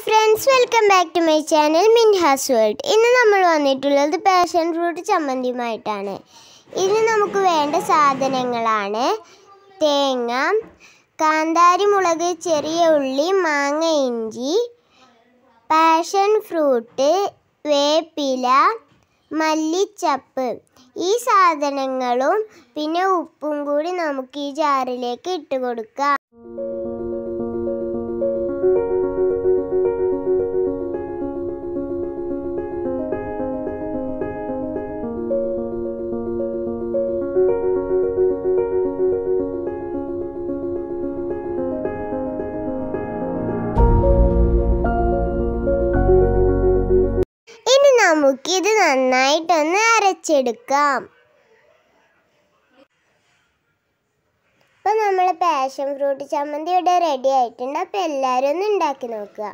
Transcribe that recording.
friends welcome back to my channel Minhas world ഇന്ന് നമ്മൾ വന്നിട്ടുള്ളത് പാഷൻ ഫ്രൂട്ട് ചമ്മന്തിയുമായിട്ടാണ് ഇന്ന് നമുക്ക് വേണ്ട സാധനങ്ങളാണ് തേങ്ങ കാന്താരി മുളക് ചെറിയ ഉള്ളി മാങ്ങ ഇഞ്ചി പാഷൻ ഫ്രൂട്ട് വേപ്പില മല്ലിച്ചപ്പ് ഈ സാധനങ്ങളും പിന്നെ ഉപ്പും കൂടി നമുക്ക് ഈ ജാറിലേക്ക് ഇട്ട് കൊടുക്കാം ഇനി നമുക്കിത് നന്നായിട്ടൊന്ന് അരച്ചെടുക്കാം ഇപ്പൊ നമ്മളെ പാഷൻ ഫ്രൂട്ട് ചമ്മന്തി ഇവിടെ റെഡി ആയിട്ടുണ്ട് അപ്പൊ എല്ലാവരും ഒന്ന് ഉണ്ടാക്കി നോക്കുക